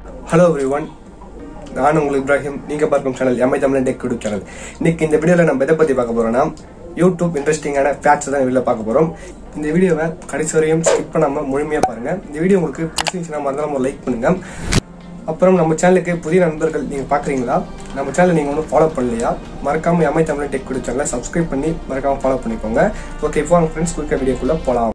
hello every one நான் உங்கள் இப்ராஹிம் நீங்க பார்க்கும் channel MI Tamil tech YouTube channel இன்னைக்கு இந்த வீடியோல நம்ம எதை பத்தி பார்க்க போறோம்னா யூடியூப் இன்ட்ரெஸ்டிங்கான ஃபேக்ட்ஸ் தான் வீடியோல பார்க்க போறோம் இந்த வீடியோவை கடைசி வரையும் ஸ்கிப் பண்ணாம முழுமையா பாருங்க இந்த வீடியோ உங்களுக்கு பிடிச்சிருந்துச்சுன்னா மறந்தாம லைக் பண்ணுங்க அப்புறம் நம்ம சேனலுக்கு புதிய நண்பர்கள் நீங்க பாக்குறீங்களா நம்ம சேனல் நீங்க ஒன்றும் ஃபாலோ பண்ணலையா மறக்காம எம்ஐ தமிழ் டெக் யூடியூப் சேனலை சப்ஸ்கிரைப் பண்ணி மறக்காம ஃபாலோ பண்ணிக்கோங்க ஓகே இப்போ அவங்க ஃப்ரெண்ட்ஸ் குயிக்க வீடியோக்குள்ள போலாம்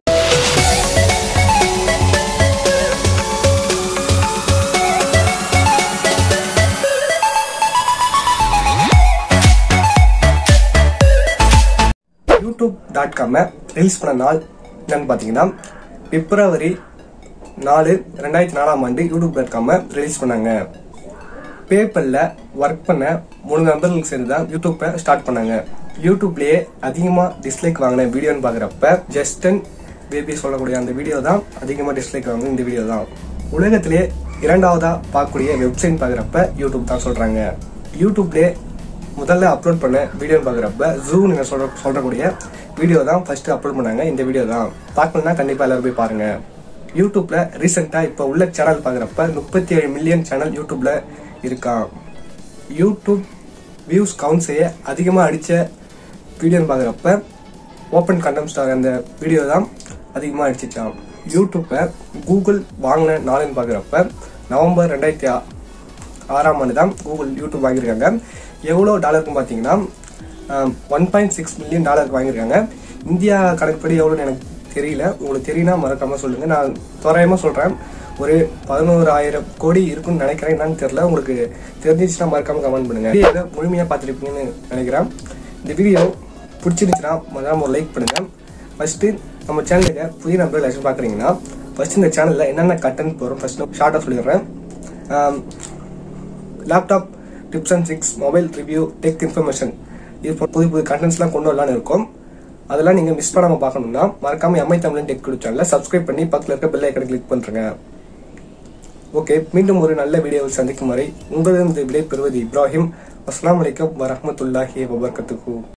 யூடியூப் டாட் காமை ரிலீஸ் பண்ண நாள் என்னன்னு பார்த்தீங்கன்னா பிப்ரவரி நாலு ரெண்டாயிரத்தி நாலாம் ஆண்டு யூடியூப் டாட் காமை ரிலீஸ் பண்ணாங்க பேப்பல்ல ஒர்க் பண்ண மூணு நண்பர்களுக்கு சேர்ந்து தான் யூடியூப்பை ஸ்டார்ட் பண்ணாங்க யூடியூப்லயே அதிகமா டிஸ்லைக் வாங்கின வீடியோன்னு பாக்குறப்ப ஜஸ்டன் பேபி சொல்லக்கூடிய அந்த வீடியோ தான் அதிகமா டிஸ்லைக் வாங்கின இந்த வீடியோ தான் உலகத்திலே இரண்டாவதா பார்க்கக்கூடிய வெப்சைட் பாக்குறப்ப யூடியூப் தான் சொல்றாங்க யூடியூப்லயே முதல்ல அப்லோட் பண்ண வீடியோ பாக்குறப்ப ஜூ நீங்க சொல்ற சொல்றக்கூடிய வீடியோ தான் ஃபர்ஸ்ட் அப்லோட் பண்ணாங்க இந்த வீடியோ தான் பார்க்கணும்னா கண்டிப்பா எல்லாரும் போய் பாருங்க யூடியூப்ல ரீசெண்டா இப்ப உள்ள சேனல் பாக்குறப்ப முப்பத்தி ஏழு மில்லியன் சேனல் யூடியூப்ல இருக்கான் யூடியூப் வியூஸ் கவுண்ட்ஸையே அதிகமா அடிச்ச வீடியோன்னு பாக்குறப்ப ஓப்பன் கண்டம் ஸ்டார் அந்த வீடியோ தான் அதிகமா அடிச்சிச்சான் யூடியூப்பை கூகுள் வாங்கின நாளுன்னு பாக்குறப்ப நவம்பர் ரெண்டாயிரத்தி ஆ- ஆறாம் ஆண்டு தான் கூகுள் யூடியூப் வாங்கியிருக்காங்க எவ்வளோ டாலருக்கும் பார்த்தீங்கன்னா ஒன் பாயிண்ட் சிக்ஸ் மில்லியன் டாலருக்கு வாங்கியிருக்காங்க இந்தியா கணக்குப்படி எவ்வளோன்னு எனக்கு தெரியல உங்களுக்கு தெரியுனா மறக்காம சொல்லுங்க நான் தோராயமாக சொல்கிறேன் ஒரு பதினோராயிரம் கோடி இருக்குன்னு நினைக்கிறேன் என்னன்னு தெரியல உங்களுக்கு தெரிஞ்சிச்சுன்னா மறக்காம கமெண்ட் பண்ணுங்க வீடியோவை முழுமையாக பார்த்துருப்பீங்கன்னு நினைக்கிறேன் இந்த வீடியோ பிடிச்சிருந்துச்சுன்னா மறக்காம ஒரு லைக் பண்ணுங்க ஃபர்ஸ்ட் நம்ம சேனலுக்கு புதிய நம்பர்கள் லட்சம் பார்க்குறீங்கன்னா ஃபர்ஸ்ட் இந்த சேனலில் என்னென்ன கண்டென்ட் போகிறோம் ஃபர்ஸ்ட் ஷார்ட்டாக சொல்லிடுறேன் ஆம், laptop tips and six mobile review tech information இது போல புது புது கண்டென்ட்ஸ்லாம் கொண்டு வரலாம்னு இருக்கும் அதெல்லாம் நீங்க மிஸ் பண்ணாம பார்க்கணும்னா மறக்காம எம்ஐ தமிழ் டெக் குழு சேனலை சப்ஸ்கிரைப் பண்ணி பக்கத்துல இருக்க பெல் ஐக்கனை கிளிக் பண்றேங்க ஓகே மீண்டும் ஒரு நல்ல வீடியோவில் சந்திக்கும் வரை உங்களிடம் விடை பெறுவது இப்ராஹிம் அஸ்லாம் வலைக்கம் வரஹமத்துல்லாஹி வபர்கத்துக்கு